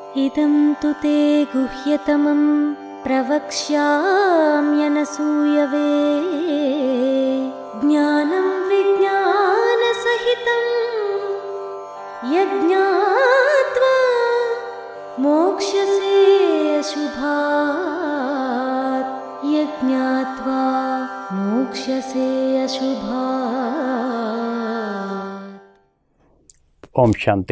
इदं तु ते गुह्यतमं प्रवक्ष्याम्यनसूयवे ज्ञानं विज्ञानसहितं यज्ञात्वा मोक्ष्यसे अशुभात् यज्ञात्वा मोक्ष्यसे अशुभात् ఓం శాంతి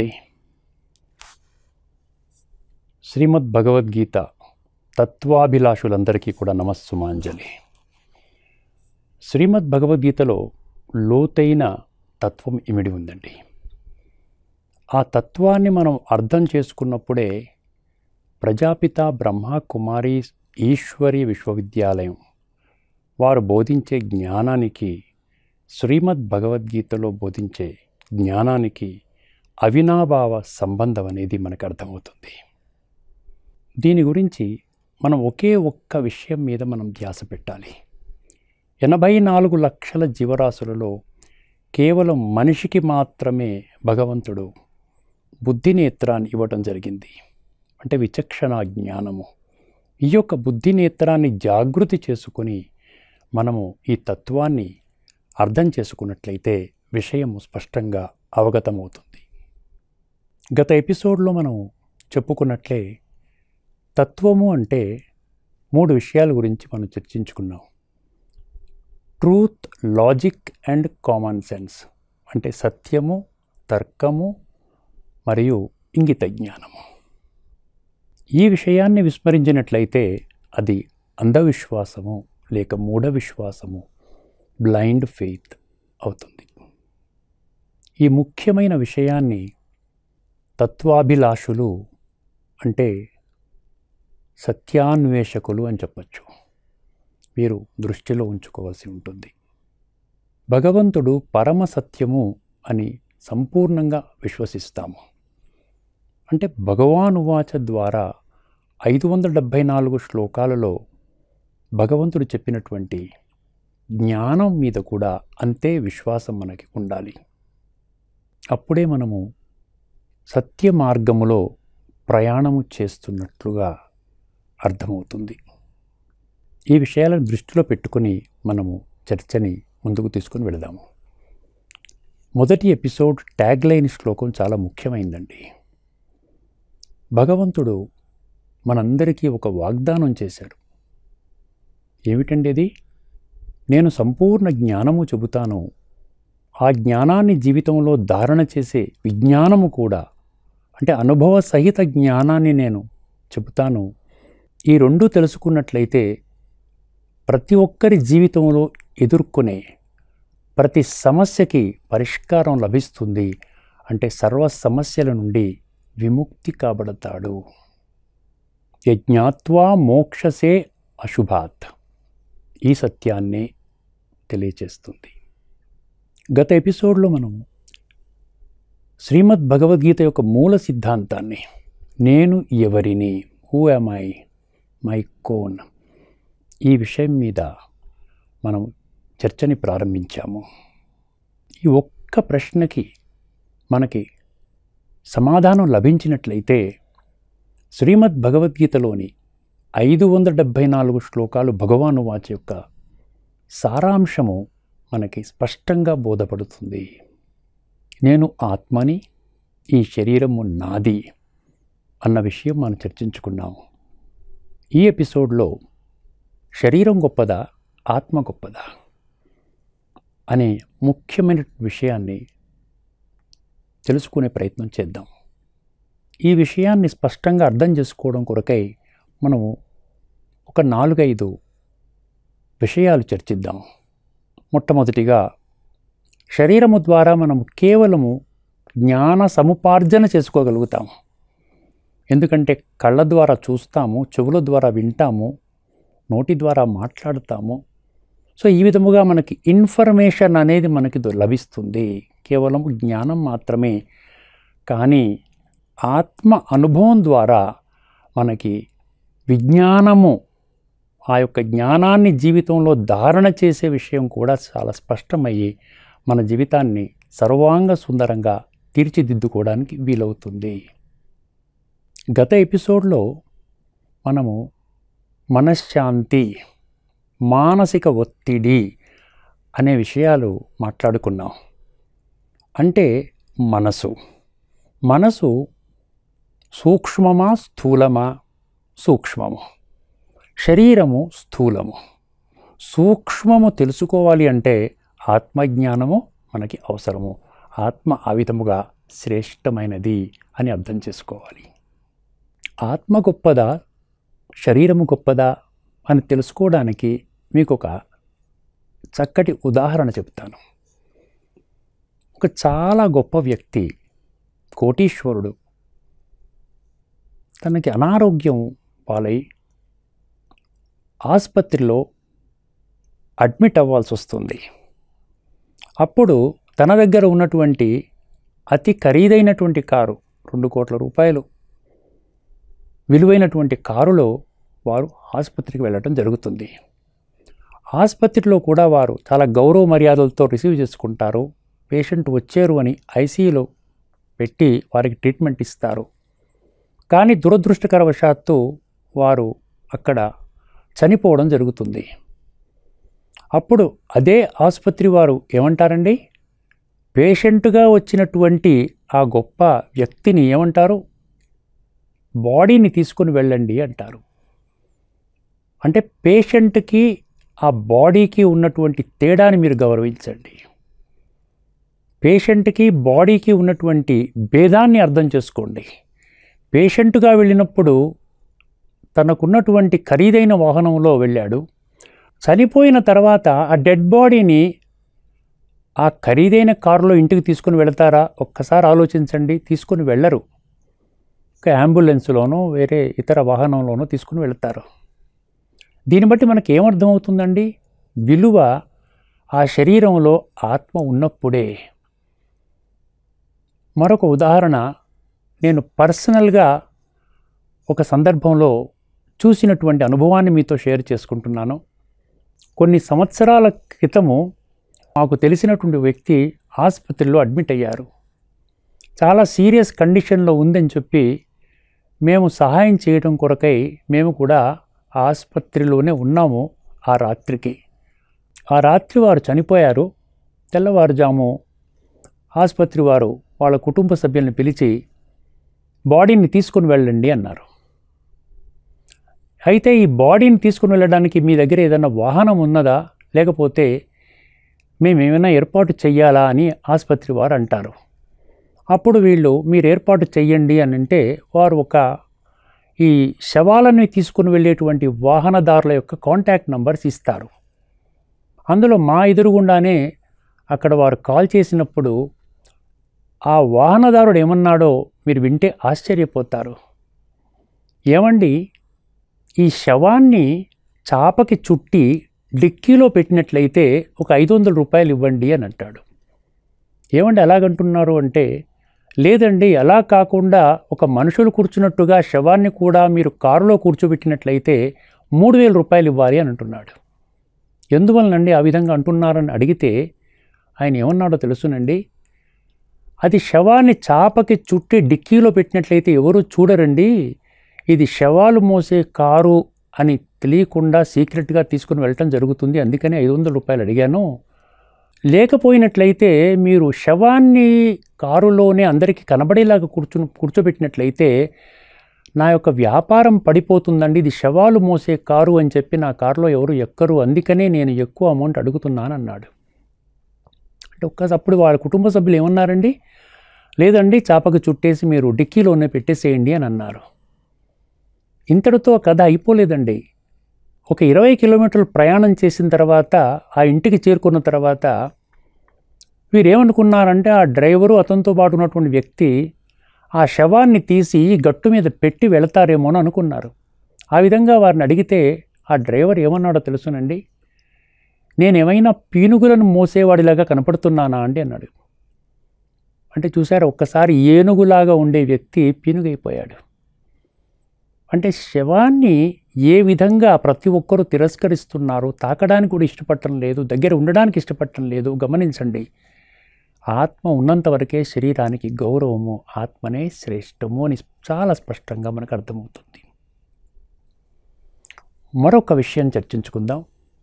శ్రీమద్ భగవద్గీత తత్వాభిలాషులందరికీ కూడా నమస్సుమాంజలి శ్రీమద్ భగవద్గీతలో లోతైన తత్వం ఇమిడి ఉందండి ఆ తత్వాన్ని మనం అర్థం చేసుకున్నప్పుడే ప్రజాపిత బ్రహ్మ కుమారి ఈశ్వరి విశ్వవిద్యాలయం వారు బోధించే జ్ఞానానికి శ్రీమద్ భగవద్గీతలో బోధించే జ్ఞానానికి అవినాభావ సంబంధం అనేది మనకు అర్థమవుతుంది దీని గురించి మనం ఒకే ఒక్క విషయం మీద మనం ధ్యాస పెట్టాలి ఎనభై నాలుగు లక్షల జీవరాశులలో కేవలం మనిషికి మాత్రమే భగవంతుడు బుద్ధి నేత్రాన్ని ఇవ్వటం జరిగింది అంటే విచక్షణ జ్ఞానము ఈ యొక్క బుద్ధి నేత్రాన్ని జాగృతి చేసుకొని మనము ఈ తత్వాన్ని అర్థం చేసుకున్నట్లయితే విషయము స్పష్టంగా అవగతమవుతుంది గత ఎపిసోడ్లో మనం చెప్పుకున్నట్లే తత్వము అంటే మూడు విషయాల గురించి మనం చర్చించుకున్నాం truth logic and common sense అంటే సత్యము తర్కము మరియు ఇంగిత జ్ఞానము ఈ విషయాన్ని విస్మరించినట్లయితే అది అంధవిశ్వాసము లేక మూఢ విశ్వాసము బ్లైండ్ ఫెయిత్ అవుతుంది ఈ ముఖ్యమైన విషయాన్ని తత్వాభిలాషులు అంటే సత్యాన్వేషకులు అని చెప్పచ్చు వీరు దృష్టిలో ఉంచుకోవాల్సి ఉంటుంది భగవంతుడు పరమ సత్యము అని సంపూర్ణంగా విశ్వసిస్తాము అంటే భగవానువాచ ద్వారా ఐదు వందల డెబ్భై నాలుగు శ్లోకాలలో భగవంతుడు చెప్పినటువంటి జ్ఞానం మీద కూడా అంతే విశ్వాసం మనకి ఉండాలి అప్పుడే మనము సత్య మార్గములో ప్రయాణము చేస్తున్నట్లుగా అర్థమవుతుంది ఈ విషయాలను దృష్టిలో పెట్టుకొని మనము చర్చని ముందుకు తీసుకుని వెళదాము మొదటి ఎపిసోడ్ ట్యాగ్ లైన్ శ్లోకం చాలా ముఖ్యమైందండి భగవంతుడు మనందరికీ ఒక వాగ్దానం చేశాడు ఏమిటండి ఇది నేను సంపూర్ణ జ్ఞానము చెబుతాను ఆ జ్ఞానాన్ని జీవితంలో ధారణ చేసే విజ్ఞానము కూడా అంటే అనుభవ సహిత జ్ఞానాన్ని నేను చెబుతాను ఈ రెండు తెలుసుకున్నట్లయితే ప్రతి ఒక్కరి జీవితంలో ఎదుర్కొనే ప్రతి సమస్యకి పరిష్కారం లభిస్తుంది అంటే సర్వ సమస్యల నుండి విముక్తి కాబడతాడు యజ్ఞాత్వా మోక్షసే అశుభాత్ ఈ సత్యాన్ని తెలియచేస్తుంది గత ఎపిసోడ్లో మనం శ్రీమద్ భగవద్గీత యొక్క మూల సిద్ధాంతాన్ని నేను ఎవరిని హూ ఎమ్ ఐ మై కోన్ ఈ విషయం మీద మనం చర్చని ప్రారంభించాము ఈ ఒక్క ప్రశ్నకి మనకి సమాధానం లభించినట్లయితే శ్రీమద్ భగవద్గీతలోని ఐదు వందల డెబ్భై నాలుగు శ్లోకాలు భగవాను వాచ యొక్క సారాంశము మనకి స్పష్టంగా బోధపడుతుంది నేను ఆత్మని ఈ శరీరము నాది అన్న విషయం మనం చర్చించుకున్నాము ఈ ఎపిసోడ్లో శరీరం గొప్పదా ఆత్మ గొప్పదా అనే ముఖ్యమైన విషయాన్ని తెలుసుకునే ప్రయత్నం చేద్దాం ఈ విషయాన్ని స్పష్టంగా అర్థం చేసుకోవడం కొరకై మనము ఒక నాలుగైదు విషయాలు చర్చిద్దాం మొట్టమొదటిగా శరీరము ద్వారా మనము కేవలము జ్ఞాన సముపార్జన చేసుకోగలుగుతాము ఎందుకంటే కళ్ళ ద్వారా చూస్తాము చెవుల ద్వారా వింటాము నోటి ద్వారా మాట్లాడుతాము సో ఈ విధముగా మనకి ఇన్ఫర్మేషన్ అనేది మనకి దొ- లభిస్తుంది కేవలం జ్ఞానం మాత్రమే కానీ ఆత్మ అనుభవం ద్వారా మనకి విజ్ఞానము ఆ యొక్క జ్ఞానాన్ని జీవితంలో ధారణ చేసే విషయం కూడా చాలా స్పష్టమయ్యి మన జీవితాన్ని సర్వాంగ సుందరంగా తీర్చిదిద్దుకోవడానికి వీలవుతుంది గత ఎపిసోడ్లో మనము మనశ్శాంతి మానసిక ఒత్తిడి అనే విషయాలు మాట్లాడుకున్నాం అంటే మనసు మనసు సూక్ష్మమా స్థూలమా సూక్ష్మము శరీరము స్థూలము సూక్ష్మము తెలుసుకోవాలి అంటే ఆత్మజ్ఞానము మనకి అవసరము ఆత్మ ఆ విధముగా శ్రేష్టమైనది అని అర్థం చేసుకోవాలి ఆత్మ గొప్పదా శరీరము గొప్పదా అని తెలుసుకోవడానికి మీకు ఒక చక్కటి ఉదాహరణ చెప్తాను ఒక చాలా గొప్ప వ్యక్తి కోటీశ్వరుడు తనకి అనారోగ్యం పాలై ఆసుపత్రిలో అడ్మిట్ అవ్వాల్సి వస్తుంది అప్పుడు తన దగ్గర ఉన్నటువంటి అతి ఖరీదైనటువంటి కారు రెండు కోట్ల రూపాయలు విలువైనటువంటి కారులో వారు ఆసుపత్రికి వెళ్ళటం జరుగుతుంది ఆసుపత్రిలో కూడా వారు చాలా గౌరవ మర్యాదలతో రిసీవ్ చేసుకుంటారు పేషెంట్ వచ్చారు అని ఐసీయూలో పెట్టి వారికి ట్రీట్మెంట్ ఇస్తారు కానీ దురదృష్టకరవశాత్తు వారు అక్కడ చనిపోవడం జరుగుతుంది అప్పుడు అదే ఆసుపత్రి వారు ఏమంటారండి పేషెంట్గా వచ్చినటువంటి ఆ గొప్ప వ్యక్తిని ఏమంటారు బాడీని తీసుకొని వెళ్ళండి అంటారు అంటే పేషెంట్కి ఆ బాడీకి ఉన్నటువంటి తేడాని మీరు గౌరవించండి పేషెంట్కి బాడీకి ఉన్నటువంటి భేదాన్ని అర్థం చేసుకోండి పేషెంట్గా వెళ్ళినప్పుడు తనకున్నటువంటి ఖరీదైన వాహనంలో వెళ్ళాడు చనిపోయిన తర్వాత ఆ డెడ్ బాడీని ఆ ఖరీదైన కారులో ఇంటికి తీసుకుని వెళతారా ఒక్కసారి ఆలోచించండి తీసుకుని వెళ్ళరు ఒక అంబులెన్స్లోనో వేరే ఇతర వాహనంలోనో తీసుకుని వెళతారు దీన్ని బట్టి మనకి ఏమర్థమవుతుందండి విలువ ఆ శరీరంలో ఆత్మ ఉన్నప్పుడే మరొక ఉదాహరణ నేను పర్సనల్గా ఒక సందర్భంలో చూసినటువంటి అనుభవాన్ని మీతో షేర్ చేసుకుంటున్నాను కొన్ని సంవత్సరాల క్రితము మాకు తెలిసినటువంటి వ్యక్తి ఆసుపత్రిలో అడ్మిట్ అయ్యారు చాలా సీరియస్ కండిషన్లో ఉందని చెప్పి మేము సహాయం చేయడం కొరకై మేము కూడా ఆ ఆసుపత్రిలోనే ఉన్నాము ఆ రాత్రికి ఆ రాత్రి వారు చనిపోయారు తెల్లవారుజాము ఆసుపత్రి వారు వాళ్ళ కుటుంబ సభ్యుల్ని పిలిచి బాడీని తీసుకుని వెళ్ళండి అన్నారు అయితే ఈ బాడీని తీసుకుని వెళ్ళడానికి మీ దగ్గర ఏదైనా వాహనం ఉన్నదా లేకపోతే మేము ఏమైనా ఏర్పాటు చెయ్యాలా అని ఆసుపత్రి వారు అంటారు అప్పుడు వీళ్ళు మీరు ఏర్పాటు చెయ్యండి అని అంటే వారు ఒక ఈ శవాలను తీసుకుని వెళ్ళేటువంటి వాహనదారుల యొక్క కాంటాక్ట్ నంబర్స్ ఇస్తారు అందులో మా ఎదురుగుండానే అక్కడ వారు కాల్ చేసినప్పుడు ఆ వాహనదారుడు ఏమన్నాడో మీరు వింటే ఆశ్చర్యపోతారు ఏమండి ఈ శవాన్ని చాపకి చుట్టి డిక్కీలో పెట్టినట్లయితే ఒక ఐదు వందల రూపాయలు ఇవ్వండి అని అంటాడు ఏమండి ఎలాగంటున్నారు అంటే లేదండి అలా కాకుండా ఒక మనుషులు కూర్చున్నట్టుగా శవాన్ని కూడా మీరు కారులో కూర్చోబెట్టినట్లయితే మూడు వేల రూపాయలు ఇవ్వాలి అని అంటున్నాడు ఎందువలనండి ఆ విధంగా అంటున్నారని అడిగితే ఆయన ఏమన్నాడో తెలుసునండి అది శవాన్ని చాపకి చుట్టి డిక్కీలో పెట్టినట్లయితే ఎవరు చూడరండి ఇది శవాలు మోసే కారు అని తెలియకుండా సీక్రెట్గా తీసుకుని వెళ్ళటం జరుగుతుంది అందుకని ఐదు వందల రూపాయలు అడిగాను లేకపోయినట్లయితే మీరు శవాన్ని కారులోనే అందరికీ కనబడేలాగా కూర్చు కూర్చోబెట్టినట్లయితే నా యొక్క వ్యాపారం పడిపోతుందండి ఇది శవాలు మోసే కారు అని చెప్పి నా కారులో ఎవరు ఎక్కరు అందుకనే నేను ఎక్కువ అమౌంట్ అడుగుతున్నాను అన్నాడు అంటే ఒక్కసప్పుడు వాళ్ళ కుటుంబ సభ్యులు ఏమన్నారండి లేదండి చాపకు చుట్టేసి మీరు డిక్కీలోనే పెట్టేసేయండి అని అన్నారు ఇంతటితో ఆ కథ అయిపోలేదండి ఒక ఇరవై కిలోమీటర్లు ప్రయాణం చేసిన తర్వాత ఆ ఇంటికి చేరుకున్న తర్వాత వీరేమనుకున్నారంటే ఆ డ్రైవరు అతనితో పాటు ఉన్నటువంటి వ్యక్తి ఆ శవాన్ని తీసి గట్టు మీద పెట్టి వెళతారేమో అని అనుకున్నారు ఆ విధంగా వారిని అడిగితే ఆ డ్రైవర్ ఏమన్నాడో తెలుసునండి నేనేమైనా పీనుగులను మోసేవాడిలాగా కనపడుతున్నానా అండి అన్నాడు అంటే చూసారు ఒక్కసారి ఏనుగులాగా ఉండే వ్యక్తి పీనుగైపోయాడు అంటే శవాన్ని ఏ విధంగా ప్రతి ఒక్కరూ తిరస్కరిస్తున్నారు తాకడానికి కూడా ఇష్టపడటం లేదు దగ్గర ఉండడానికి ఇష్టపడటం లేదు గమనించండి ఆత్మ ఉన్నంత వరకే శరీరానికి గౌరవము ఆత్మనే శ్రేష్టము అని చాలా స్పష్టంగా మనకు అర్థమవుతుంది మరొక విషయం చర్చించుకుందాం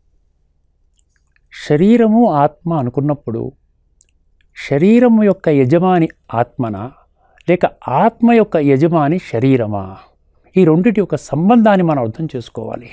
శరీరము ఆత్మ అనుకున్నప్పుడు శరీరము యొక్క యజమాని ఆత్మన లేక ఆత్మ యొక్క యజమాని శరీరమా ఈ రెండిటి యొక్క సంబంధాన్ని మనం అర్థం చేసుకోవాలి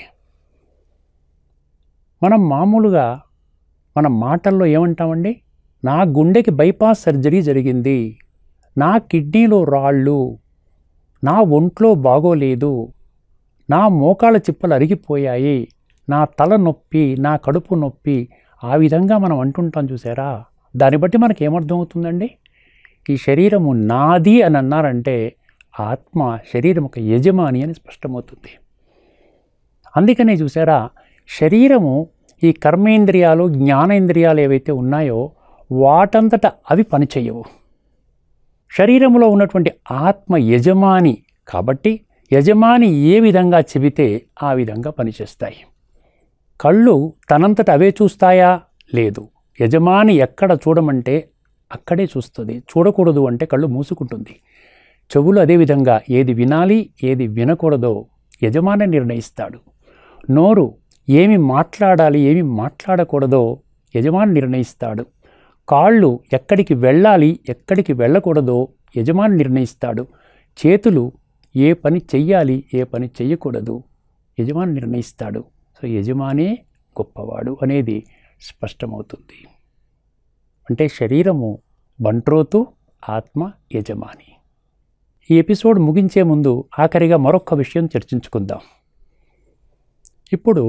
మనం మామూలుగా మన మాటల్లో ఏమంటామండి నా గుండెకి బైపాస్ సర్జరీ జరిగింది నా కిడ్నీలో రాళ్ళు నా ఒంట్లో బాగోలేదు నా మోకాళ్ళ చిప్పలు అరిగిపోయాయి నా తల నొప్పి నా కడుపు నొప్పి ఆ విధంగా మనం అంటుంటాం చూసారా దాన్ని బట్టి మనకి ఏమర్థమవుతుందండి ఈ శరీరము నాది అని అన్నారంటే ఆత్మ శరీరం ఒక యజమాని అని స్పష్టమవుతుంది అందుకనే చూసారా శరీరము ఈ కర్మేంద్రియాలు జ్ఞానేంద్రియాలు ఏవైతే ఉన్నాయో వాటంతట అవి పనిచేయవు శరీరంలో ఉన్నటువంటి ఆత్మ యజమాని కాబట్టి యజమాని ఏ విధంగా చెబితే ఆ విధంగా పనిచేస్తాయి కళ్ళు తనంతట అవే చూస్తాయా లేదు యజమాని ఎక్కడ చూడమంటే అక్కడే చూస్తుంది చూడకూడదు అంటే కళ్ళు మూసుకుంటుంది చెవులు అదేవిధంగా ఏది వినాలి ఏది వినకూడదో యజమాని నిర్ణయిస్తాడు నోరు ఏమి మాట్లాడాలి ఏమి మాట్లాడకూడదో యజమాని నిర్ణయిస్తాడు కాళ్ళు ఎక్కడికి వెళ్ళాలి ఎక్కడికి వెళ్ళకూడదో యజమాని నిర్ణయిస్తాడు చేతులు ఏ పని చెయ్యాలి ఏ పని చెయ్యకూడదు యజమాని నిర్ణయిస్తాడు సో యజమానే గొప్పవాడు అనేది స్పష్టమవుతుంది అంటే శరీరము బంట్రోతు ఆత్మ యజమాని ఈ ఎపిసోడ్ ముగించే ముందు ఆఖరిగా మరొక విషయం చర్చించుకుందాం ఇప్పుడు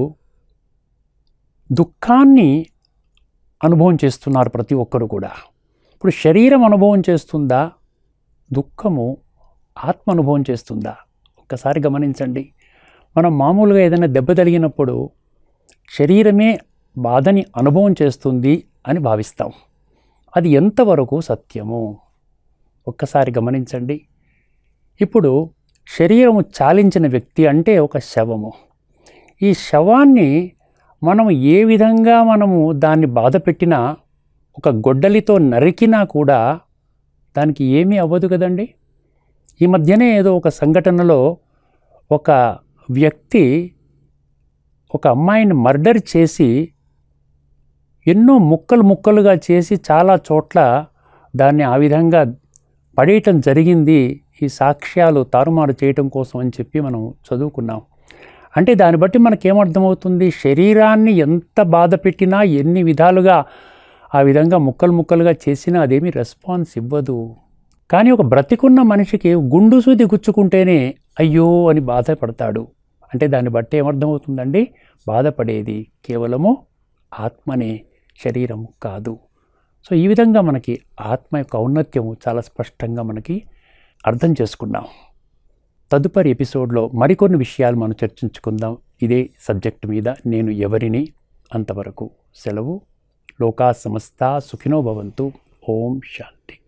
దుఃఖాన్ని అనుభవం చేస్తున్నారు ప్రతి ఒక్కరు కూడా ఇప్పుడు శరీరం అనుభవం చేస్తుందా దుఃఖము ఆత్మ అనుభవం చేస్తుందా ఒక్కసారి గమనించండి మనం మామూలుగా ఏదైనా దెబ్బ తగిలినప్పుడు శరీరమే బాధని అనుభవం చేస్తుంది అని భావిస్తాం అది ఎంతవరకు సత్యము ఒక్కసారి గమనించండి ఇప్పుడు శరీరము చాలించిన వ్యక్తి అంటే ఒక శవము ఈ శవాన్ని మనం ఏ విధంగా మనము దాన్ని బాధ పెట్టినా ఒక గొడ్డలితో నరికినా కూడా దానికి ఏమీ అవ్వదు కదండి ఈ మధ్యనే ఏదో ఒక సంఘటనలో ఒక వ్యక్తి ఒక అమ్మాయిని మర్డర్ చేసి ఎన్నో ముక్కలు ముక్కలుగా చేసి చాలా చోట్ల దాన్ని ఆ విధంగా పడేయటం జరిగింది ఈ సాక్ష్యాలు తారుమారు చేయటం కోసం అని చెప్పి మనం చదువుకున్నాం అంటే దాన్ని బట్టి మనకేమర్థమవుతుంది శరీరాన్ని ఎంత బాధ పెట్టినా ఎన్ని విధాలుగా ఆ విధంగా ముక్కలు ముక్కలుగా చేసినా అదేమీ రెస్పాన్స్ ఇవ్వదు కానీ ఒక బ్రతికున్న మనిషికి గుండు సూది గుచ్చుకుంటేనే అయ్యో అని బాధపడతాడు అంటే దాన్ని బట్టి ఏమర్థమవుతుందండి బాధపడేది కేవలము ఆత్మనే శరీరం కాదు సో ఈ విధంగా మనకి ఆత్మ యొక్క ఔన్నత్యము చాలా స్పష్టంగా మనకి అర్థం చేసుకున్నాం తదుపరి ఎపిసోడ్లో మరికొన్ని విషయాలు మనం చర్చించుకుందాం ఇదే సబ్జెక్ట్ మీద నేను ఎవరిని అంతవరకు సెలవు లోకా సమస్త సుఖినో భవంతు ఓం శాంతి